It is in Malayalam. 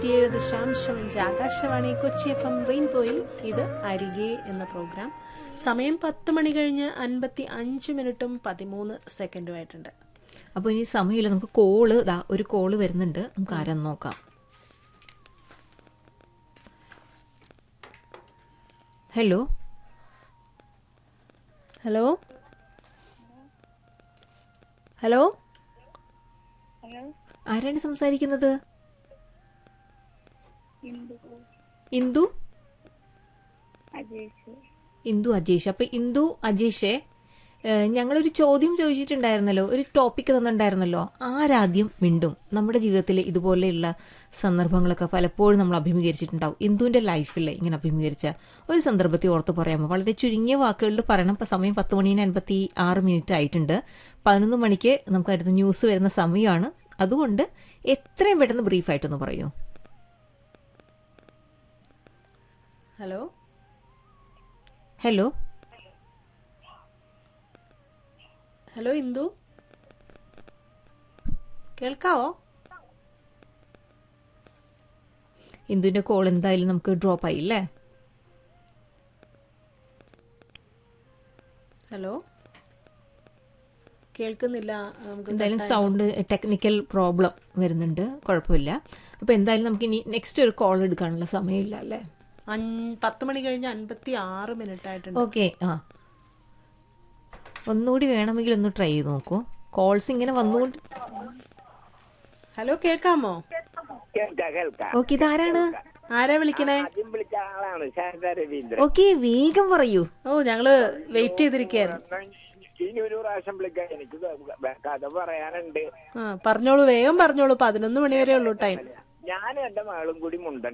നൂറ്റിയേഴ് ദശാംശം അഞ്ച് ആകാശവാണി കൊച്ചി എഫ് എം റെയിൻബോയിൽ ഇത് അരികെ എന്ന പ്രോഗ്രാം സമയം പത്ത് മണി കഴിഞ്ഞ് അൻപത്തി അഞ്ച് മിനിറ്റും പതിമൂന്ന് സെക്കൻഡും ആയിട്ടുണ്ട് അപ്പോൾ ഇനി സമയമില്ല നമുക്ക് കോള് ദാ ഒരു കോള് വരുന്നുണ്ട് നമുക്ക് ആരെന്ന് നോക്കാം ഹലോ ഹലോ ഹലോ ഹലോ ആരാണ് സംസാരിക്കുന്നത് ഇന്ദു ഇന്ദു അജേഷ് ഇന്ദു അജേഷ് അപ്പൊ ഇന്ദു അജേഷേ ഏഹ്, ഞങ്ങളൊരു ചോദ്യം ചോദിച്ചിട്ടുണ്ടായിരുന്നല്ലോ ഒരു ടോപ്പിക് തന്നിട്ടുണ്ടായിരുന്നല്ലോ ആരാദ്യം മിണ്ടും നമ്മുടെ ജീവിതത്തിൽ ഇതുപോലെയുള്ള സന്ദർഭങ്ങളൊക്കെ പലപ്പോഴും നമ്മൾ അഭിമുഖീകരിച്ചിട്ടുണ്ടാവും ഇന്ദുവിന്റെ ലൈഫിൽ ഇങ്ങനെ അഭിമുഖീകരിച്ച ഒരു സന്ദർഭത്തെ ഓർത്ത് പറയാമോ വളരെ ചുരുങ്ങിയ വാക്കുകളിൽ പറയണം ഇപ്പൊ സമയം പത്ത് മണിന് അൻപത്തി ആറ് മിനിറ്റ് ആയിട്ടുണ്ട് പതിനൊന്ന് മണിക്ക് നമുക്ക് അടുത്ത ന്യൂസ് വരുന്ന സമയമാണ് അതുകൊണ്ട് എത്രയും പെട്ടെന്ന് ബ്രീഫായിട്ടൊന്ന് പറയൂ ഹലോ ഹലോ ഹലോ ഇന്ദു കേൾക്കാവോ ഇന്ദുവിന്റെ കോൾ എന്തായാലും നമുക്ക് ഡ്രോപ്പ് ആയില്ലേ ഹലോ കേൾക്കുന്നില്ല നമുക്ക് എന്തായാലും സൗണ്ട് ടെക്നിക്കൽ പ്രോബ്ലം വരുന്നുണ്ട് കുഴപ്പമില്ല അപ്പൊ എന്തായാലും നമുക്ക് ഇനി നെക്സ്റ്റ് ഒരു കോൾ എടുക്കാനുള്ള സമയമില്ല അല്ലേ അഞ്ച് പത്ത് മണി കഴിഞ്ഞ് അൻപത്തി ആറ് മിനിറ്റ് ആയിട്ടുണ്ട് ഓക്കെ ആ ഒന്നുകൂടി വേണമെങ്കിൽ ഒന്ന് ട്രൈ ചെയ്ത് നോക്കൂ കോൾസ് ഇങ്ങനെ വന്നുകൊണ്ട് ഹലോ കേൾക്കാമോ കേൾക്കാം കേൾക്കാം ഓക്കെ ഇതാരാണ് ആരാ വിളിക്കണേ ആദ്യം വിളിച്ച ആളാണ് ശാരദ രവീന്ദ്രൻ ഓക്കെ വേഗം പറയൂ ഓ ഞങ്ങള് വെയിറ്റ് ചെയ്തിരിക്കുകയായിരുന്നു ഇനി ഒരു പ്രാവശ്യം വിളിക്കാം എനിക്ക് കഥ പറയാനുണ്ട് ആ പറഞ്ഞോളൂ വേഗം പറഞ്ഞോളൂ പതിനൊന്ന് മണി വരെ ഉള്ളൂ ടൈം ഞാനും എന്റെ മകളും കൂടി മുണ്ടൻ